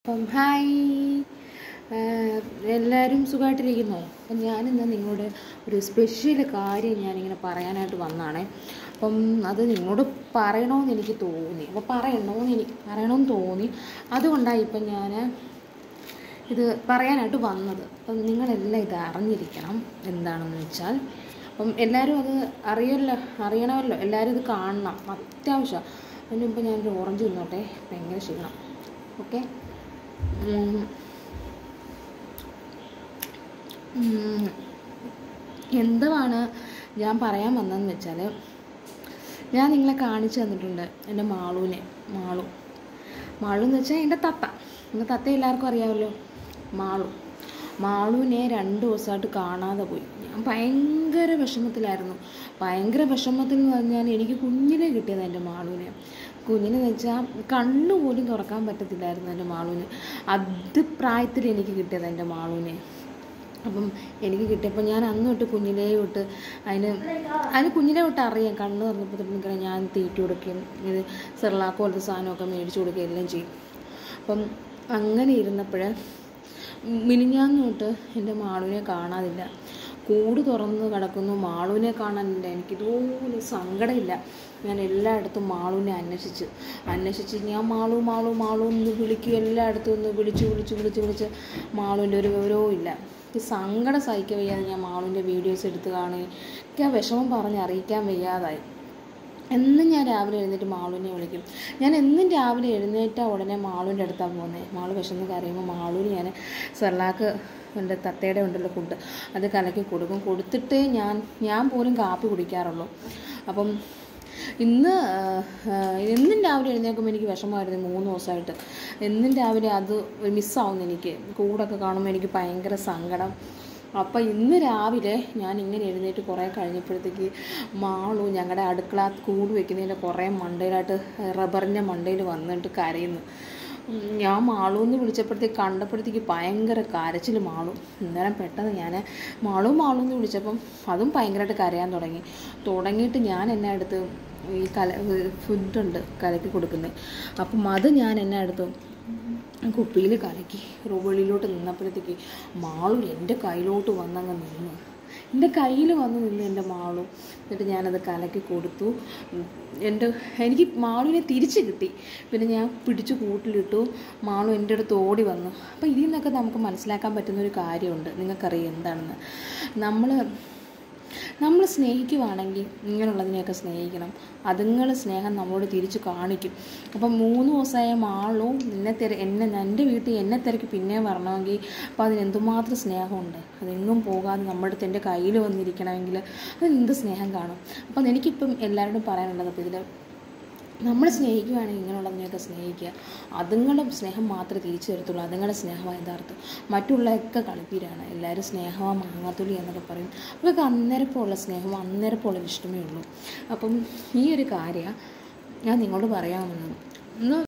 അപ്പം ഹായ് ഏഹ് എല്ലാവരും സുഖമായിട്ടിരിക്കുന്നോ അപ്പം ഞാനിന്ന് നിങ്ങളോട് ഒരു സ്പെഷ്യൽ കാര്യം ഞാനിങ്ങനെ പറയാനായിട്ട് വന്നതാണേ അപ്പം അത് നിങ്ങളോട് പറയണമെന്ന് എനിക്ക് തോന്നി അപ്പോൾ പറയണമെന്ന് എനിക്ക് പറയണമെന്ന് തോന്നി അതുകൊണ്ടാണ് ഇപ്പം ഞാൻ ഇത് പറയാനായിട്ട് വന്നത് അപ്പം നിങ്ങളെല്ലാം ഇത് അറിഞ്ഞിരിക്കണം എന്താണെന്ന് വെച്ചാൽ അപ്പം എല്ലാവരും അത് അറിയല്ലോ അറിയണമല്ലോ എല്ലാവരും ഇത് കാണണം അത്യാവശ്യം അതിന് മുമ്പ് ഞാനൊരു ഓറഞ്ച് തിന്നോട്ടെ ഭയങ്കര ക്ഷീണം ഓക്കെ എന്തുവാണ് ഞാൻ പറയാൻ വന്നതെന്ന് വെച്ചാൽ ഞാൻ നിങ്ങളെ കാണിച്ചു തന്നിട്ടുണ്ട് എൻ്റെ മാളൂനെ മാളു മാളു എന്ന് വെച്ചാൽ എൻ്റെ തത്ത എൻ്റെ തത്ത എല്ലാവർക്കും അറിയാമല്ലോ മാളു മാളുവിനെ രണ്ട് ദിവസമായിട്ട് കാണാതെ പോയി ഞാൻ ഭയങ്കര വിഷമത്തിലായിരുന്നു ഭയങ്കര വിഷമത്തിൽ എന്ന് പറഞ്ഞാൽ എനിക്ക് കുഞ്ഞിനെ കിട്ടിയത് എൻ്റെ മാളുവിനെ കുഞ്ഞിനെ വെച്ചാൽ കണ്ണു പോലും തുറക്കാൻ പറ്റത്തില്ലായിരുന്നു എൻ്റെ മാളുവിന് അത് പ്രായത്തിൽ എനിക്ക് കിട്ടിയത് എൻ്റെ മാളുവിനെ അപ്പം എനിക്ക് കിട്ടിയപ്പോൾ ഞാൻ അന്ന് തൊട്ട് കുഞ്ഞിലേ തൊട്ട് അതിന് അതിന് കുഞ്ഞിലേ തൊട്ട് അറിയാം കണ്ണ് തുറന്നപ്പോൾ തൊട്ട് നിൽക്കണം ഞാൻ തീറ്റി കൊടുക്കുകയും ഇത് സെർലാക്ക് പോലത്തെ സാധനമൊക്കെ മേടിച്ചു കൊടുക്കുകയും എല്ലാം ചെയ്യും അപ്പം അങ്ങനെ ഇരുന്നപ്പോൾ മിനിഞ്ഞാന്ന് തൊട്ട് എൻ്റെ മാളുവിനെ കാണാതില്ല കൂട് തുറന്ന് കിടക്കുന്നു മാളുവിനെ കാണാനില്ല എനിക്കിതുപോലെ സങ്കടമില്ല ഞാൻ എല്ലായിടത്തും മാളുവിനെ അന്വേഷിച്ച് അന്വേഷിച്ച് ഞാൻ മാളു മാളു മാളു എന്ന് വിളിക്കും എല്ലായിടത്തും ഒന്ന് വിളിച്ച് വിളിച്ച് വിളിച്ച് വിളിച്ച് മാളുവിൻ്റെ ഒരു വിവരവും ഇല്ല എനിക്ക് സങ്കടം സഹിക്കാൻ വയ്യാതെ ഞാൻ മാളുവിൻ്റെ വീഡിയോസ് എടുത്ത് കാണുകയും എനിക്ക് ആ വിഷമം പറഞ്ഞ് അറിയിക്കാൻ വയ്യാതായി എന്നും ഞാൻ രാവിലെ എഴുന്നേറ്റ് മാളുവിനെ വിളിക്കും ഞാൻ എന്നും രാവിലെ എഴുന്നേറ്റ ഉടനെ മാളുവിൻ്റെ അടുത്താണ് പോകുന്നത് മാളു വിശന്ന് കരയുമ്പോൾ മാളുവിന് ഞാൻ സെർലാക്ക് എൻ്റെ തത്തയുടെ ഉണ്ടല്ലോ ഫുഡ് അത് കലക്കി കൊടുക്കും കൊടുത്തിട്ട് ഞാൻ ഞാൻ പോലും കാപ്പി കുടിക്കാറുള്ളൂ അപ്പം ഇന്ന് എന്നും രാവിലെ എഴുന്നേൽക്കുമ്പോൾ എനിക്ക് വിഷമമായിരുന്നു മൂന്ന് ദിവസമായിട്ട് എന്നും രാവിലെ അത് മിസ്സാവുന്നു എനിക്ക് കൂടൊക്കെ കാണുമ്പോൾ എനിക്ക് ഭയങ്കര സങ്കടം അപ്പം ഇന്ന് രാവിലെ ഞാൻ ഇങ്ങനെ എഴുന്നേറ്റ് കുറേ കഴിഞ്ഞപ്പോഴത്തേക്ക് മാളു ഞങ്ങളുടെ അടുക്കള കൂട് വെക്കുന്നതിൻ്റെ കുറേ മണ്ടയിലായിട്ട് റബ്ബറിൻ്റെ മണ്ടയിൽ വന്നിട്ട് കരയുന്നു ഞാൻ മാളു എന്ന് വിളിച്ചപ്പോഴത്തേക്ക് കണ്ടപ്പോഴത്തേക്ക് ഭയങ്കര കരച്ചിൽ മാളു അന്നേരം പെട്ടെന്ന് ഞാൻ മാളു മാളു എന്ന് വിളിച്ചപ്പം അതും ഭയങ്കരമായിട്ട് കരയാൻ തുടങ്ങി തുടങ്ങിയിട്ട് ഞാൻ എന്നെ അടുത്ത് ഈ കല ഫുഡുണ്ട് കലക്കി കൊടുക്കുന്നത് അപ്പം അത് ഞാൻ എന്നെ അടുത്ത് കുപ്പിയിൽ കലക്കി വെളിയിലോട്ട് നിന്നപ്പോഴത്തേക്ക് മാളു എൻ്റെ കയ്യിലോട്ട് വന്നങ്ങ് നിന്ന് എൻ്റെ കയ്യിൽ വന്ന് നിന്ന് എൻ്റെ മാളു എന്നിട്ട് ഞാനത് കലക്കി കൊടുത്തു എൻ്റെ എനിക്ക് മാളുവിനെ തിരിച്ച് കിട്ടി പിന്നെ ഞാൻ പിടിച്ച് കൂട്ടിലിട്ടു മാളു എൻ്റെ അടുത്ത് ഓടി വന്നു അപ്പോൾ ഇതിൽ നിന്നൊക്കെ നമുക്ക് മനസ്സിലാക്കാൻ പറ്റുന്ന ഒരു കാര്യമുണ്ട് നിങ്ങൾക്കറിയാം എന്താണെന്ന് നമ്മൾ നമ്മൾ സ്നേഹിക്കുവാണെങ്കിൽ ഇങ്ങനെയുള്ളതിനെയൊക്കെ സ്നേഹിക്കണം അതുങ്ങൾ സ്നേഹം നമ്മളോട് തിരിച്ച് കാണിക്കും അപ്പം മൂന്ന് ദിവസമായ മാളും നിന്നെ തിര എന്നെ എൻ്റെ വീട്ടിൽ എന്നെ തിരക്ക് പിന്നെയും വരണമെങ്കിൽ അപ്പോൾ അതിന് എന്തുമാത്രം സ്നേഹമുണ്ട് അതെങ്ങും പോകാതെ നമ്മുടെ അടുത്ത് എൻ്റെ കയ്യിൽ വന്നിരിക്കണമെങ്കിൽ അതിന് എന്ത് സ്നേഹം കാണും അപ്പം എനിക്കിപ്പം എല്ലാവരോടും പറയാനുള്ളത് അപ്പോൾ ഇതിൽ നമ്മൾ സ്നേഹിക്കുകയാണെങ്കിൽ ഇങ്ങനെയുള്ളതിനെയൊക്കെ സ്നേഹിക്കുക അതുങ്ങളുടെ സ്നേഹം മാത്രമേ തിരിച്ചു തരത്തുള്ളൂ അതുങ്ങളുടെ സ്നേഹമാണ് യഥാർത്ഥം മറ്റുള്ളതൊക്കെ കളിപ്പീരാണ് എല്ലാവരും സ്നേഹമാണ് മാങ്ങാത്തുള്ളി എന്നൊക്കെ പറയും അതൊക്കെ അന്നേരപ്പമുള്ള സ്നേഹം അന്നേരപ്പമുള്ള ഇഷ്ടമേ ഉള്ളൂ അപ്പം ഈ ഒരു കാര്യം ഞാൻ നിങ്ങളോട് പറയാമെന്ന് ഇന്ന്